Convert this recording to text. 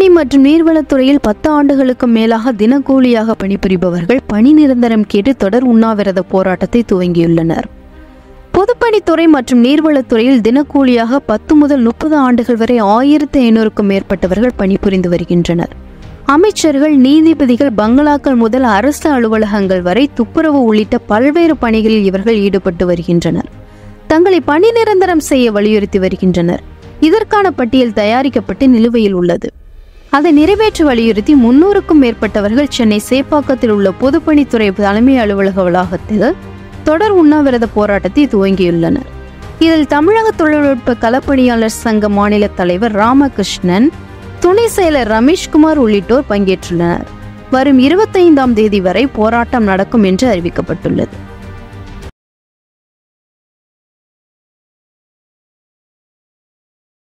பொதுப்பணி மற்றும் நீர்வளத்துறையில் பத்து ஆண்டுகளுக்கு மேலாக தினக்கூலியாக பணிபுரிபவர்கள் பணி நிரந்தரம் கேட்டு தொடர் உண்ணாவிரத போராட்டத்தை துவங்கியுள்ளனர் பொதுப்பணித்துறை மற்றும் நீர்வளத்துறையில் தினக்கூலியாக பத்து முதல் முப்பது ஆண்டுகள் வரை ஆயிரத்தி ஐநூறுக்கும் மேற்பட்டவர்கள் பணிபுரிந்து வருகின்றனர் அமைச்சர்கள் நீதிபதிகள் பங்களாக்கள் முதல் அரசு அலுவலகங்கள் வரை துப்புரவு உள்ளிட்ட பல்வேறு பணிகளில் இவர்கள் ஈடுபட்டு வருகின்றனர் தங்களை பணி நிரந்தரம் செய்ய வலியுறுத்தி வருகின்றனர் இதற்கான பட்டியல் தயாரிக்கப்பட்டு நிலுவையில் உள்ளது அதை நிறைவேற்ற வலியுறுத்தி முன்னூறுக்கும் மேற்பட்டவர்கள் சென்னை சேப்பாக்கத்தில் உள்ள பொதுப்பணித்துறை தலைமை அலுவலக வளாகத்தில் தொடர் உண்ணாவிரத போராட்டத்தை துவங்கியுள்ளனர் இதில் தமிழக தொழில்நுட்ப களப்பணியாளர் சங்க மாநில தலைவர் ராமகிருஷ்ணன் துணை செயலர் ரமேஷ்குமார் உள்ளிட்டோர் பங்கேற்றுள்ளனர் வரும் இருபத்தைந்தாம் தேதி வரை போராட்டம் நடக்கும் என்று அறிவிக்கப்பட்டுள்ளது